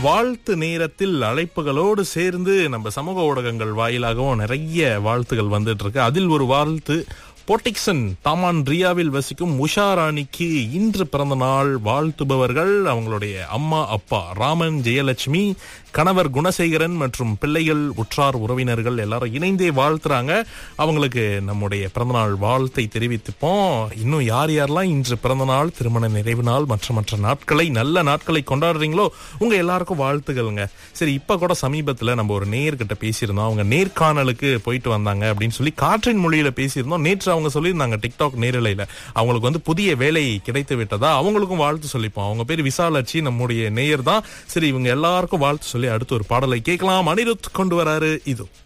வாழ்த்து நேரத்தில் அழைப்புகளோடு சேர்ந்து நம்ம சமூக ஊடகங்கள் வாயிலாகவும் நிறைய வாழ்த்துகள் வந்துட்டு இருக்கு அதில் ஒரு வாழ்த்து போட்டிக்சன் தாமான் ரியாவில் வசிக்கும் உஷா ராணிக்கு இன்று பிறந்த நாள் வாழ்த்துபவர்கள் அவங்களுடைய அம்மா அப்பா ராமன் ஜெயலட்சுமி கணவர் குணசேகரன் மற்றும் பிள்ளைகள் உற்றார் உறவினர்கள் எல்லாரும் இணைந்தே வாழ்த்துறாங்க அவங்களுக்கு நம்முடைய பிறந்தநாள் வாழ்த்தை தெரிவித்துப்போம் இன்னும் யார் யாரெல்லாம் இன்று பிறந்தநாள் திருமண நிறைவு நாள் மற்ற மற்ற நாட்களை நல்ல நாட்களை கொண்டாடுறீங்களோ உங்க எல்லாருக்கும் வாழ்த்துக்கள்ங்க சரி இப்ப கூட சமீபத்துல நம்ம ஒரு நேர்கிட்ட பேசியிருந்தோம் அவங்க நேர்காணலுக்கு போயிட்டு வந்தாங்க அப்படின்னு சொல்லி காற்றின் மொழியில பேசியிருந்தோம் நேற்று அவங்க சொல்லியிருந்தாங்க டிக்டாக் நேரலையில அவங்களுக்கு வந்து புதிய வேலை கிடைத்து விட்டதா அவங்களுக்கும் வாழ்த்து சொல்லிப்போம் அவங்க பேர் விசாலாட்சி நம்முடைய நேயர் தான் சரி இவங்க எல்லாருக்கும் வாழ்த்து சொல்லி அடுத்து ஒரு பாடலை கேட்கலாம் அனிருத் கொண்டு வராரு இது